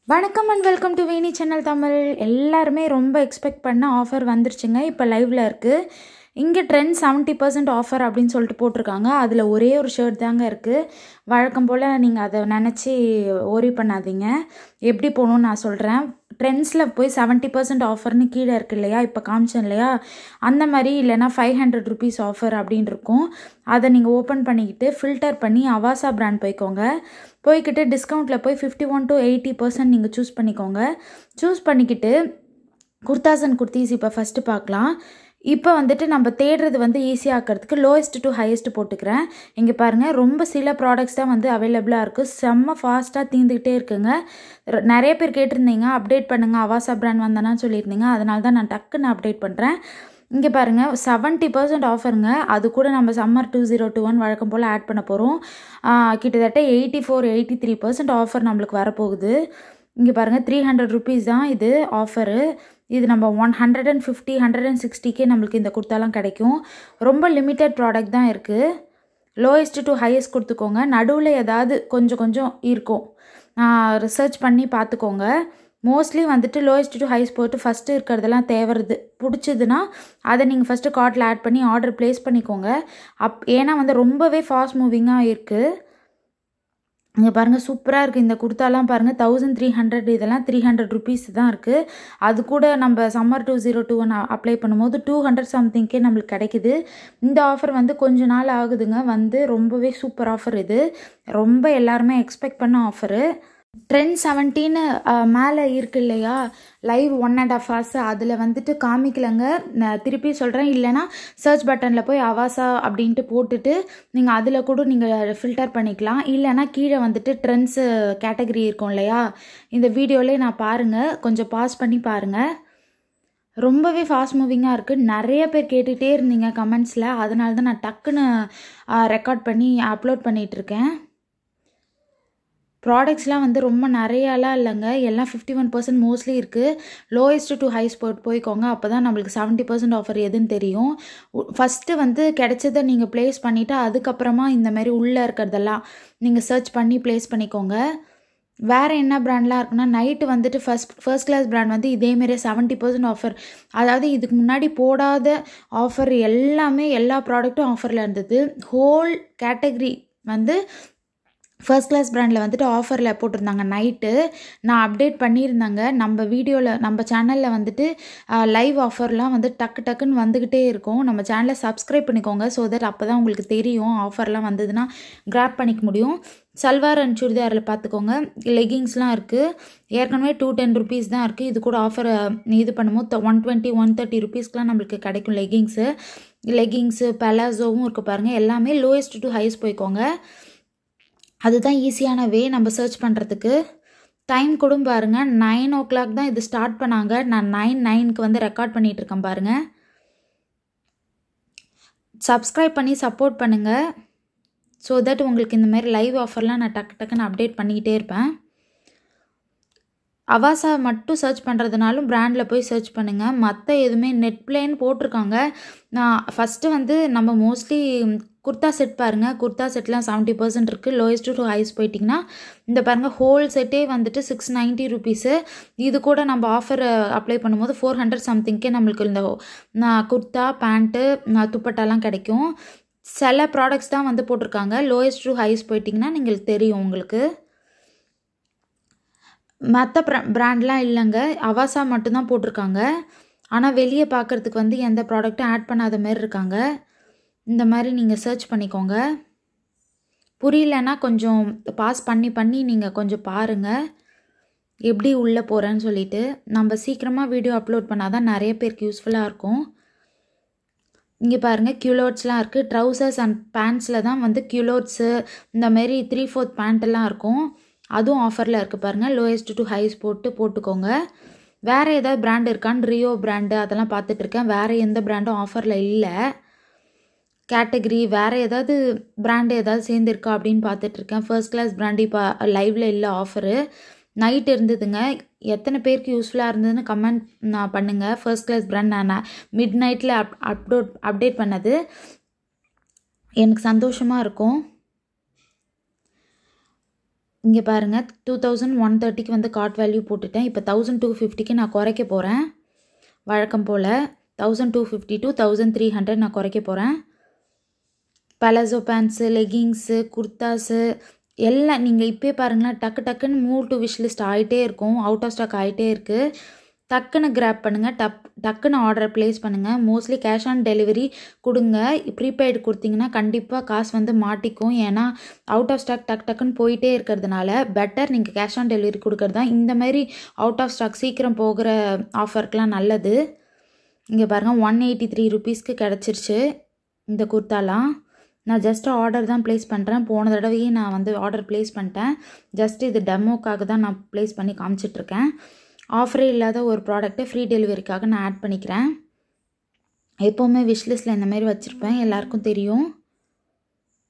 வணக்கம் and welcome to Veni channel Tamil எல்லாருமே ரொம்ப எக்ஸ்பெக்ட் பண்ண ஆஃபர் வந்துருச்சுங்க இப்போ லைவில் இருக்குது இங்கே ட்ரெண்ட் செவன்ட்டி பர்சன்ட் ஆஃபர் அப்படின்னு சொல்லிட்டு போட்டிருக்காங்க அதில் ஒரே ஒரு ஷர்ட் தாங்க இருக்குது வழக்கம் போல் நீங்கள் அதை நினச்சி ஓரி பண்ணாதீங்க எப்படி போகணும்னு நான் சொல்கிறேன் ட்ரெண்ட்ஸில் போய் செவன்ட்டி பர்சன்ட் ஆஃபர்னு கீழே இருக்கு இல்லையா இப்போ காமிச்சேன் இல்லையா அந்த மாதிரி இல்லைனா ஃபைவ் ஹண்ட்ரட் ருபீஸ் ஆஃபர் அப்படின்னு இருக்கும் அதை நீங்கள் ஓப்பன் பண்ணிக்கிட்டு ஃபில்டர் பண்ணி அவாசா பிராண்ட் போய்க்கோங்க போய்கிட்டு டிஸ்கவுண்ட்டில் போய் fifty one to eighty percent நீங்கள் சூஸ் பண்ணிக்கோங்க சூஸ் பண்ணிக்கிட்டு குர்தாஸ் அண்ட் குர்த்தீஸ் இப்போ ஃபஸ்ட்டு பார்க்கலாம் இப்போ வந்துட்டு நம்ம தேடுறது வந்து ஈஸியாக்கிறதுக்கு லோயஸ்ட் டு ஹையஸ்ட் போட்டுக்கிறேன் இங்கே பாருங்கள் ரொம்ப சில ப்ராடக்ட்ஸ் தான் வந்து அவைலபிளாக இருக்குது செம்ம ஃபாஸ்ட்டாக தீர்ந்துக்கிட்டே இருக்குங்க ர- நிறைய பேர் கேட்டிருந்தீங்க அப்டேட் பண்ணுங்கள் அவாசா பிராண்ட் வந்தேன்னா சொல்லியிருந்தீங்க அதனால தான் நான் டக்குன்னு அப்டேட் பண்ணுறேன் இங்கே பாருங்கள் செவன்ட்டி பர்சன்ட் ஆஃபருங்க அது கூட நம்ம summer two zero two one வழக்கம் போல் ஆட் பண்ண போகிறோம் கிட்டத்தட்ட eighty four eighty three percent offer நம்மளுக்கு வரப்போகுது இங்கே பாருங்கள் த்ரீ ஹண்ட்ரட் ருபீஸ் தான் இது ஆஃபரு இது நம்ம one hundred and fifty hundred and சிக்ஸ்டிக்கே நம்மளுக்கு இந்த குர்த்தாலாம் கிடைக்கும் ரொம்ப லிமிட்டட் ப்ராடக்ட் தான் இருக்குது லோயஸ்ட் டு ஹையஸ்ட் கொடுத்துக்கோங்க நடுவில் ஏதாவது கொஞ்சம் கொஞ்சம் இருக்கும் ரிசர்ச் பண்ணி பார்த்துக்கோங்க மோஸ்ட்லி வந்துட்டு லோயஸ்ட் டு ஹையஸ்ட் போட்டு ஃபஸ்ட்டு இருக்கிறதெல்லாம் தேவறது பிடிச்சதுன்னா அதை நீங்கள் ஃபஸ்ட்டு கார்ட்டில் ஆட் பண்ணி ஆர்டர் ப்ளேஸ் பண்ணிக்கோங்க அப் ஏன்னா வந்து ரொம்பவே ஃபாஸ்ட் மூவிங்காக இருக்குது இங்கே பாருங்கள் சூப்பராக இருக்குது இந்த குர்த்தாலாம் பாருங்கள் தௌசண்ட் த்ரீ ஹண்ட்ரட் இதெல்லாம் த்ரீ ஹண்ட்ரட் ருபீஸ் தான் இருக்குது அது கூட நம்ம summer two zero two one apply பண்ணும்போது டூ ஹண்ட்ரட் சம்திங்க்கே நம்மளுக்கு கிடைக்குது இந்த ஆஃபர் வந்து கொஞ்ச நாள் ஆகுதுங்க வந்து ரொம்பவே சூப்பர் ஆஃபர் இது ரொம்ப எல்லாருமே எக்ஸ்பெக்ட் பண்ண ஆஃபரு ட்ரெண்ட் செவன்டீன்னு மேலே இருக்கு இல்லையா live one and half hours அதில் வந்துட்டு காமிக்கலங்க நான் திருப்பி சொல்கிறேன் இல்லைன்னா சர்ச் பட்டனில் போய் அவாசா அப்படின்ட்டு போட்டுட்டு நீங்கள் அதில் கூட நீங்கள் ஃபில்டர் பண்ணிக்கலாம் இல்லைன்னா கீழே வந்துட்டு ட்ரெண்ட்ஸு கேட்டகரி இருக்கும் இல்லையா இந்த வீடியோலேயே நான் பாருங்கள் கொஞ்சம் பாஸ் பண்ணி பாருங்கள் ரொம்பவே ஃபாஸ்ட் மூவிங்காக இருக்குது நிறைய பேர் கேட்டுகிட்டே இருந்தீங்க கமெண்ட்ஸில் அதனால தான் நான் டக்குன்னு ரெக்கார்ட் பண்ணி அப்லோட் பண்ணிகிட்ருக்கேன் ப்ராடக்ட்ஸ்லாம் வந்து ரொம்ப நிறையாலாம் இல்லைங்க எல்லாம் ஃபிஃப்டி ஒன் பர்சன்ட் மோஸ்ட்லி இருக்குது லோயஸ்ட் டு ஹை ஸ்போர்ட் போய்க்கோங்க அப்போ தான் நம்மளுக்கு செவன்ட்டி பர்சன்ட் ஆஃபர் எதுன்னு தெரியும் ஃபஸ்ட்டு வந்து கிடைச்சதை நீங்கள் ப்ளேஸ் பண்ணிவிட்டு அதுக்கப்புறமா இந்த மாதிரி உள்ளே இருக்கிறதெல்லாம் நீங்கள் சர்ச் பண்ணி ப்ளேஸ் பண்ணிக்கோங்க வேறு என்ன பிராண்ட்லாம் இருக்குன்னா நைட்டு வந்துட்டு ஃபஸ்ட் ஃபர்ஸ்ட் கிளாஸ் பிராண்ட் வந்து இதேமாரி செவன்ட்டி பர்சன்ட் ஆஃபர் அதாவது இதுக்கு முன்னாடி போடாத ஆஃபர் எல்லாமே எல்லா ப்ராடக்ட்டும் ஆஃபரில் இருந்தது ஹோல் கேட்டகரி வந்து ஃபர்ஸ்ட் கிளாஸ் பிராண்டில் வந்துட்டு ஆஃபரில் போட்டிருந்தாங்க நைட்டு நான் அப்டேட் பண்ணியிருந்தேங்க நம்ம வீடியோவில் நம்ம சேனலில் வந்துட்டு லைவ் ஆஃபர்லாம் வந்து டக்கு டக்குன்னு வந்துக்கிட்டே இருக்கும் நம்ம சேனலை சப்ஸ்கிரைப் பண்ணிக்கோங்க ஸோ தட் அப்போ தான் உங்களுக்கு தெரியும் ஆஃபர்லாம் வந்ததுன்னா கிராப் பண்ணிக்க முடியும் சல்வார் அண்ட் சுடிதாரில் பார்த்துக்கோங்க லெகிங்ஸ்லாம் இருக்குது ஏற்கனவே டூ டென் ருபீஸ் தான் இருக்குது இது கூட ஆஃபர் இது பண்ணும்போது ஒன் டுவெண்ட்டி ஒன் தேர்ட்டி ருபீஸ்க்குலாம் நம்மளுக்கு கிடைக்கும் லெகிங்ஸு லெகிங்ஸு பெலாசோவும் இருக்குது பாருங்கள் எல்லாமே லோயஸ்ட் டு ஹைஸ் போய்க்கோங்க அதுதான் ஈஸியான வே நம்ம சர்ச் பண்ணுறதுக்கு டைம் கூட பாருங்கள் நைன் ஓ கிளாக் தான் இது ஸ்டார்ட் பண்ணாங்க நான் நைன் நைனுக்கு வந்து ரெக்கார்ட் பண்ணிகிட்டு இருக்கேன் பாருங்கள் சப்ஸ்கிரைப் பண்ணி சப்போர்ட் பண்ணுங்கள் ஸோ தட் உங்களுக்கு இந்த மாதிரி லைவ் ஆஃபர்லாம் நான் டக்கு டக்குன்னு அப்டேட் பண்ணிக்கிட்டே இருப்பேன் அவாசா மட்டும் சர்ச் பண்ணுறதுனாலும் பிராண்டில் போய் சர்ச் பண்ணுங்கள் மற்ற எதுவுமே நெட் பிளேன்னு போட்டிருக்காங்க நான் ஃபஸ்ட்டு வந்து நம்ம மோஸ்ட்லி குர்தா செட் பாருங்கள் குர்தா செட்லாம் செவன்ட்டி பர்சன்ட் இருக்குது லோயஸ்ட் டு ஹைஸ் போயிட்டிங்கன்னா இந்த பாருங்கள் ஹோல் செட்டே வந்துட்டு சிக்ஸ் நைன்ட்டி ருபீஸு இது கூட நம்ம ஆஃபர் அப்ளை பண்ணும்போது ஃபோர் ஹண்ட்ரட் சம்திங்க்கே நம்மளுக்கு இந்த நான் குர்தா பேண்ட்டு துப்பட்டாலாம் கிடைக்கும் சில ப்ராடக்ட்ஸ் தான் வந்து போட்டிருக்காங்க லோயஸ்ட் டு ஹைஸ் போயிட்டிங்கன்னா நீங்கள் தெரியும் உங்களுக்கு மற்ற ப்ர பிராண்ட்லாம் இல்லைங்க அவாசா மட்டும்தான் போட்டிருக்காங்க ஆனால் வெளியே பார்க்குறதுக்கு வந்து எந்த ப்ராடக்ட்டும் ஆட் பண்ணாத மாதிரி இருக்காங்க இந்த மாதிரி நீங்கள் சர்ச் பண்ணிக்கோங்க புரியலன்னா கொஞ்சம் பாஸ் பண்ணி பண்ணி நீங்கள் கொஞ்சம் பாருங்கள் எப்படி உள்ளே போகிறேன்னு சொல்லிட்டு நம்ம சீக்கிரமாக வீடியோ அப்லோட் பண்ணால் தான் நிறைய பேருக்கு யூஸ்ஃபுல்லாக இருக்கும் இங்கே பாருங்கள் கியூலோட்ஸ்லாம் இருக்குது ட்ரௌசர்ஸ் அண்ட் பேண்ட்ஸில் தான் வந்து கியூலோட்ஸு இந்த மாரி த்ரீ ஃபோர்த் பேண்ட்டெல்லாம் இருக்கும் அதுவும் ஆஃபரில் இருக்குது பாருங்கள் லோயஸ்ட் டு ஹைஸ் போட்டு போட்டுக்கோங்க வேறு ஏதாவது பிராண்ட் இருக்கான்னு ரியோ பிராண்டு அதெல்லாம் பார்த்துட்ருக்கேன் வேறு எந்த பிராண்டும் ஆஃபரில் இல்லை கேட்டகரி வேறு ஏதாவது பிராண்டு ஏதாவது சேர்ந்துருக்கா அப்படின்னு பார்த்துட்ருக்கேன் ஃபர்ஸ்ட் கிளாஸ் பிராண்டு இப்போ லைவில் இல்லை ஆஃபரு நைட் இருந்ததுங்க எத்தனை பேருக்கு யூஸ்ஃபுல்லாக இருந்ததுன்னு கமெண்ட் நான் பண்ணுங்கள் ஃபர்ஸ்ட் கிளாஸ் பிராண்ட் நான் மிட் நைட்டில் அப் அப்லோட் அப்டேட் பண்ணது எனக்கு சந்தோஷமாக இருக்கும் இங்கே பாருங்கள் டூ தௌசண்ட் ஒன் தேர்ட்டிக்கு வந்து கார்ட் வேல்யூ போட்டுட்டேன் இப்போ தௌசண்ட் டூ ஃபிஃப்டிக்கு நான் குறைக்க போகிறேன் வழக்கம் போல் thousand two fifty two thousand three hundred நான் குறைக்க போகிறேன் பலசோ பேண்ட்ஸு லெகிங்ஸு குர்தாஸு எல்லாம் நீங்கள் இப்போயே பாருங்களேன் டக்கு டக்குன்னு மூவ் டு விஷ் லிஸ்ட் ஆகிட்டே இருக்கும் அவுட் ஆஃப் ஸ்டாக் ஆகிட்டே இருக்குது டக்குன்னு கிராப் பண்ணுங்கள் டப் டக்குன்னு ஆர்டர் ப்ளேஸ் பண்ணுங்கள் மோஸ்ட்லி கேஷ் ஆன் டெலிவரி கொடுங்க ப்ரீபெய்டு கொடுத்தீங்கன்னா கண்டிப்பாக காசு வந்து மாட்டிக்கும் ஏன்னா அவுட் ஆஃப் ஸ்டாக் டக் டக்குன்னு போயிட்டே இருக்கிறதுனால பெட்டர் நீங்கள் கேஷ் ஆன் டெலிவரி கொடுக்கறது தான் இந்த மாதிரி அவுட் ஆஃப் ஸ்டாக் சீக்கிரம் போகிற ஆஃபருக்கெலாம் நல்லது இங்கே பாருங்கள் ஒன் எயிட்டி த்ரீ ருபீஸ்க்கு கிடச்சிருச்சு இந்த குர்த்தாலாம் நான் ஜஸ்ட் ஆர்டர் தான் ப்ளேஸ் பண்ணுறேன் போன தடவையே நான் வந்து ஆர்டர் ப்ளேஸ் பண்ணிட்டேன் ஜஸ்ட் இது டெமோக்காக தான் நான் ப்ளேஸ் பண்ணி காமிச்சிட்ருக்கேன் ஆஃபரே இல்லாத ஒரு ப்ராடக்ட்டை ஃப்ரீ டெலிவரிக்காக நான் ஆட் பண்ணிக்கிறேன் எப்போவுமே விஷ்லிஸ்ட்டில் இந்த மாதிரி வச்சுருப்பேன் எல்லாருக்கும் தெரியும்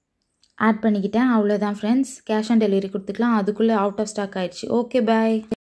ஆட் பண்ணிக்கிட்டேன் அவ்வளோதான் ஃப்ரெண்ட்ஸ் கேஷ் ஆன் டெலிவரி கொடுத்துக்கலாம் அதுக்குள்ளே அவுட் ஆஃப் ஸ்டாக் ஆயிடுச்சு ஓகே பாய்